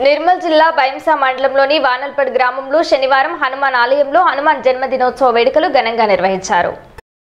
నిర్మల్ జిల్లా బైంసా మండలంలోని వానల్పడ్ గ్రామంలో శనివారం హనుమాన్ ఆలయంలో హనుమాన్ జన్మదినోత్సవ వేడుకలు ఘనంగా నిర్వహించారు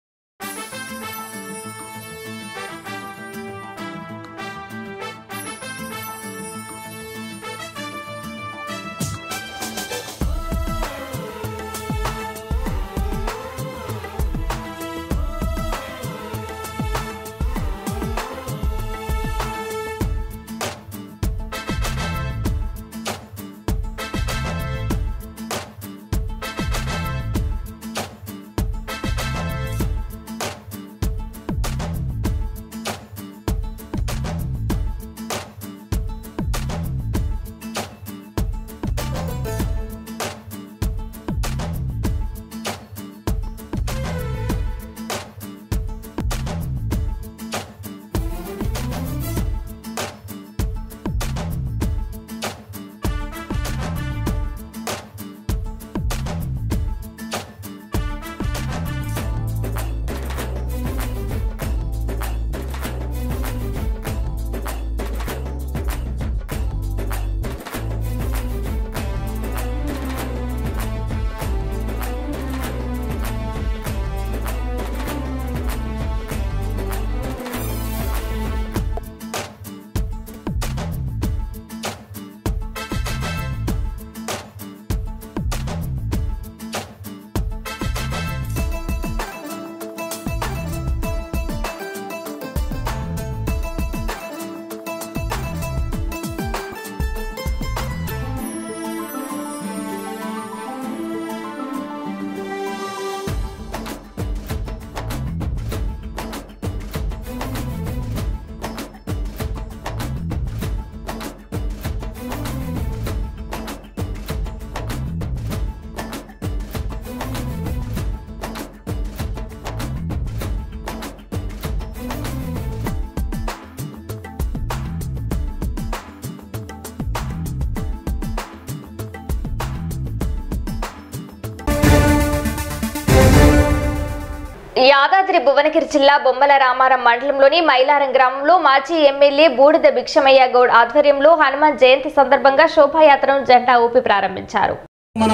యాదాద్రి భువనగిరి జిల్లా బొమ్మల రామారం మండలంలోని మైలారం గ్రామంలో మాజీ ఎమ్మెల్యే బూడిద భిక్షమయ్య గౌడ్ ఆధ్వర్యంలో హనుమాన్ జయంతి సందర్భంగా శోభాయాత్రను జెండా ఊపి ప్రారంభించారు మన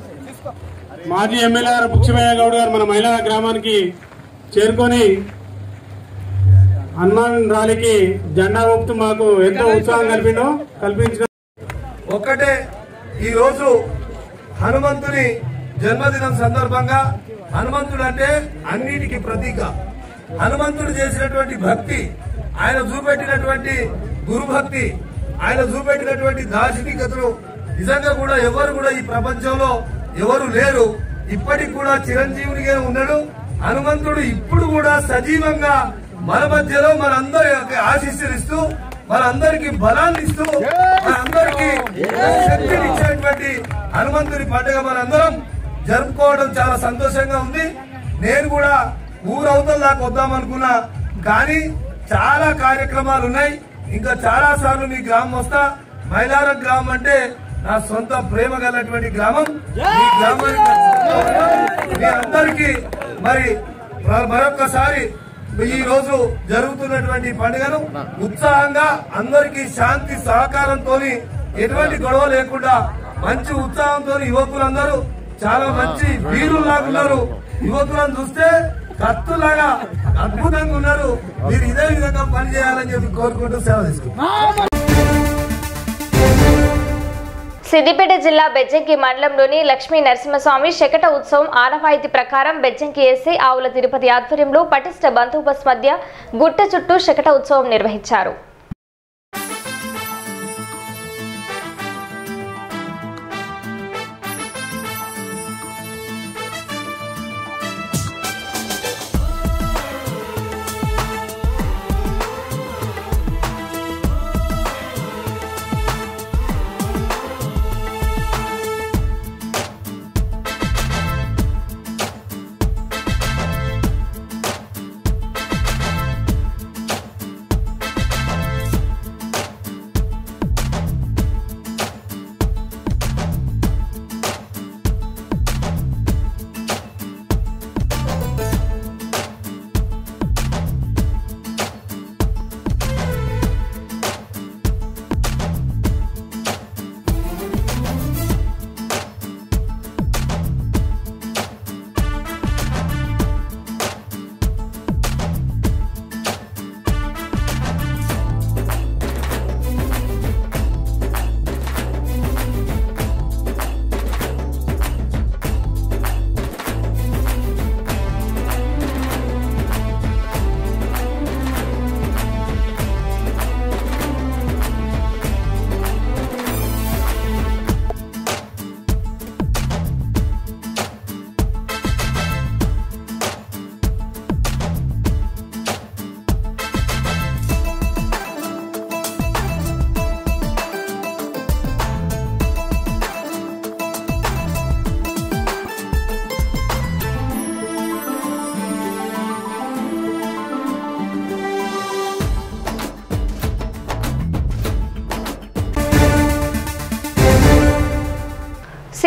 మాజీ ఎమ్మెల్యే గారు బుక్షమయ్య గౌడ్ గారు మన మహిళా గ్రామానికి చేరుకొని హనుమాన్ ర్యాలీకి జెండా ఊపుతూ మాకు ఎంతో ఉత్సాహం కల్పిండు కల్పించిన ఒక్కటే ఈ రోజు హనుమంతుని జన్మదినం సందర్భంగా హనుమంతుడు అంటే అన్నిటికీ ప్రతీక హనుమంతుడు చేసినటువంటి భక్తి ఆయన చూపెట్టినటువంటి గురు భక్తి ఆయన చూపెట్టినటువంటి దార్శనికతలు నిజంగా కూడా ఎవరు కూడా ఈ ప్రపంచంలో ఎవరు లేరు ఇప్పటికి కూడా చిరంజీవునిగా ఉన్నాడు హనుమంతుడు ఇప్పుడు కూడా సజీవంగా మన మధ్యలో మనందరి యొక్క ఆశీస్సులిస్తూ మనందరికి బలాన్ని ఇస్తూ మనందరికి శక్తిని ఇచ్చేటువంటి హనుమంతుని పండుగ మనందరం జరుపుకోవడం చాలా సంతోషంగా ఉంది నేను కూడా ఊరవతల దాకా వద్దాం అనుకున్నా కానీ చాలా కార్యక్రమాలు ఉన్నాయి ఇంకా చాలా సార్లు మీ గ్రామం వస్తా మైలారం గ్రామం అంటే నా సొంత ప్రేమ గలటువంటి గ్రామం ఈ గ్రామానికి మీ అందరికీ మరి మ- మరొక్కసారి ఈ రోజు జరుగుతున్నటువంటి ఈ పండుగను ఉత్సాహంగా అందరికీ శాంతి సహకారంతో ఎటువంటి గొడవ లేకుండా మంచి ఉత్సాహంతో యువకులందరూ చాలా మంచి వీరులాగా ఉన్నారు యువకులను చూస్తే కత్తులాగా అద్భుతంగా ఉన్నారు మీరు ఇదే విధంగా పనిచేయాలని చెప్పి కోరుకుంటూ సేవ తీసుకుంటారు సిద్దిపేట జిల్లా బెజ్జంకి మండలంలోని లక్ష్మీ నరసింహస్వామి శకట ఉత్సవం ఆనవాయితీ ప్రకారం బెజ్జంకి ఎస్సీ ఆవుల తిరుపతి ఆధ్వర్యంలో పటిష్ట బందోబస్తు మధ్య గుట్ట చుట్టూ శకట ఉత్సవం నిర్వహించారు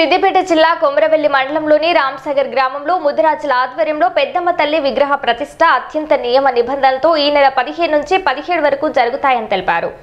సిద్దిపేట జిల్లా కొమరవెల్లి మండలంలోని రామ్సాగర్ గ్రామంలో ముదిరాజుల ఆధ్వర్యంలో పెద్దమ్మ తల్లి విగ్రహ ప్రతిష్ట అత్యంత నియమ నిబంధనలతో ఈ నెల పదిహేను నుంచి పదిహేడు వరకు జరుగుతాయని తెలిపారు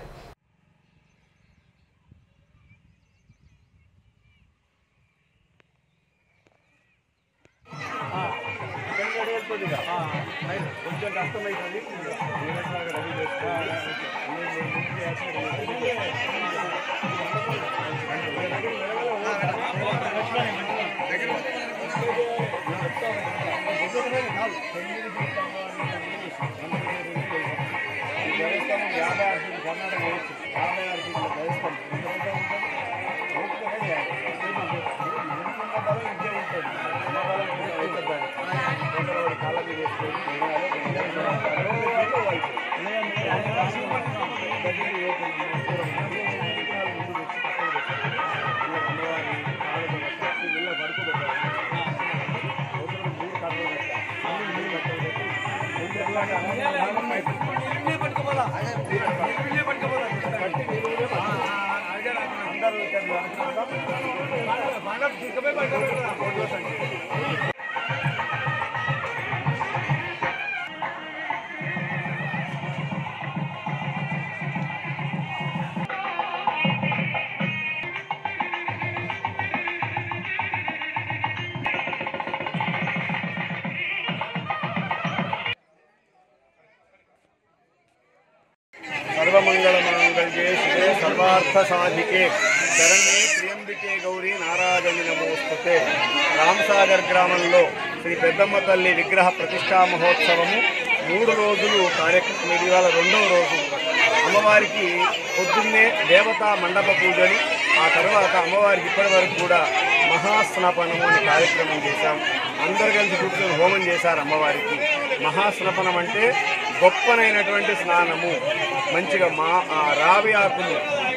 సర్వమంగళమాంగళ్యే శివే సర్వార్థ సాధికే శరణ్యే ప్రియంబికే గౌరీ నారాయణి నమోస్తుతే రామ్సాగర్ గ్రామంలో శ్రీ పెద్దమ్మ తల్లి విగ్రహ ప్రతిష్టా మహోత్సవము మూడు రోజులు కార్యక్రమం ఇది ఇవాళ రెండవ రోజు అమ్మవారికి పొద్దున్నే దేవతా మండప పూజలు ఆ తర్వాత అమ్మవారికి ఇప్పటి వరకు కూడా మహాస్నపనము అనే కార్యక్రమం చేశాం అందరు కలిసి కూర్చొని హోమం చేశారు అమ్మవారికి మహాస్నపనం అంటే గొప్పనైనటువంటి స్నానము మంచిగా మా ఆ రావి ఆకులు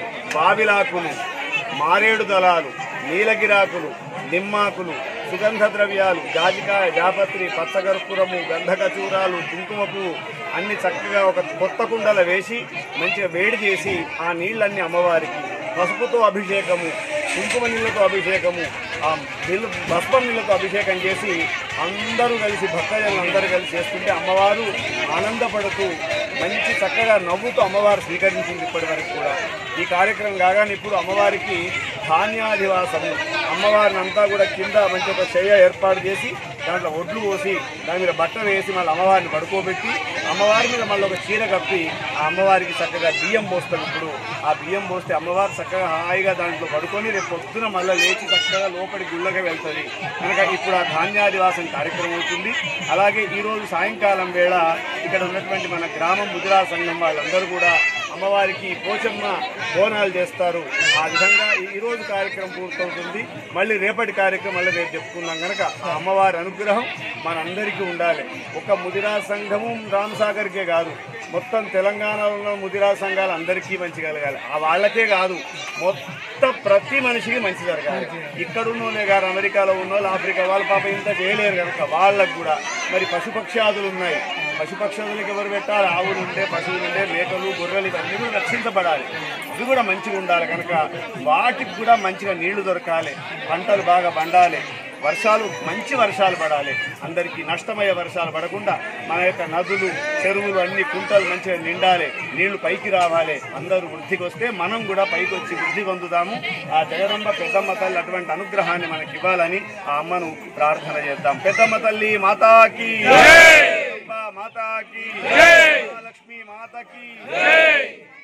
బావిలాకులు మారేడు దళాలు నీలగిరాకులు నిమ్మాకులు సుగంధ ద్రవ్యాలు జాజికాయ జాపత్రి పచ్చగర్పురము గంధకచూరాలు కుంకుమపు అన్ని చక్కగా ఒక కొత్త కుండల వేసి మంచిగా వేడి చేసి ఆ నీళ్ళన్ని అమ్మవారికి పసుపుతో అభిషేకము కుంకుమ నీళ్ళతో అభిషేకము ఆ బిల్లు భస్మం నీళ్ళతో అభిషేకం చేసి అందరూ కలిసి భక్తజనులు అందరూ కలిసి చేస్తుంటే అమ్మవారు ఆనందపడుతూ మంచి చక్కగా నవ్వుతూ అమ్మవారు స్వీకరించింది ఇప్పటి వరకు కూడా ఈ కార్యక్రమం కాగానే ఇప్పుడు అమ్మవారికి ధాన్యాధివాసము అమ్మవారిని అంతా కూడా కింద మంచి ఒక చెయ్య ఏర్పాటు చేసి దాంట్లో ఒడ్లు పోసి దాని మీద బట్ట వేసి మళ్ళీ అమ్మవారిని పడుకోబెట్టి అమ్మవారి మీద మళ్ళీ ఒక చీర కప్పి ఆ అమ్మవారికి చక్కగా బియ్యం పోస్తాం ఇప్పుడు ఆ బియ్యం పోస్తే అమ్మవారు చక్కగా హాయిగా దాంట్లో పడుకొని రేపు పొద్దున మళ్ళీ లేచి చక్కగా లోపలి గుళ్ళకి వెళ్తుంది కనుక ఇప్పుడు ఆ ధాన్యాదివాసం కార్యక్రమం అవుతుంది అలాగే ఈరోజు సాయంకాలం వేళ ఇక్కడ ఉన్నటువంటి మన గ్రామం ముదిరా సంఘం వాళ్ళందరూ కూడా అమ్మవారికి పోచమ్మ బోనాలు చేస్తారు ఆ విధంగా ఈ- ఈ రోజు కార్యక్రమం పూర్తవుతుంది మళ్ళీ రేపటి కార్యక్రమం మళ్ళీ రేపు చెప్పుకుందాం కనుక ఆ అమ్మవారి అనుగ్రహం మనందరికీ ఉండాలి ఒక ముదిరా సంఘము రామసాగర్కే కాదు మొత్తం తెలంగాణలో ఉన్న ముదిరా సంఘాలు అందరికీ మంచి కలగాలి ఆ వాళ్ళకే కాదు మొత్తం ప్రతి మనిషికి మంచి జరగాలి ఇక్కడ ఉన్నోళ్ళే గారు అమెరికాలో ఉన్నోళ్ళు ఆఫ్రికా వాళ్ళ పాప ఇంత చేయలేరు కనుక వాళ్ళకు కూడా మరి పశుపక్షాదులు ఉన్నాయి పశుపక్షాదులకు ఎవరు పెట్టాలి ఆవులు ఉండే పశువులు ఉండే మేకలు గొర్రెలు ఇవన్నీ కూడా రక్షించబడాలి ఇది కూడా మంచిగా ఉండాలి కనుక వాటికి కూడా మంచిగా నీళ్లు దొరకాలి పంటలు బాగా పండాలి వర్షాలు మంచి వర్షాలు పడాలి అందరికీ నష్టమయ్యే వర్షాలు పడకుండా మన యొక్క నదులు చెరువులు అన్ని కుంటలు మంచిగా నిండాలి నీళ్లు పైకి రావాలి అందరూ వృద్ధికి వస్తే మనం కూడా పైకి వచ్చి వృద్ధి పొందుదాము ఆ జగదంబ పెద్దమ్మ తల్లి అటువంటి అనుగ్రహాన్ని మనకి ఇవ్వాలని ఆ అమ్మను ప్రార్థన చేద్దాం పెద్దమ్మ తల్లి మాతాకి జగదంబ మాతాకి లక్ష్మీ మాతకి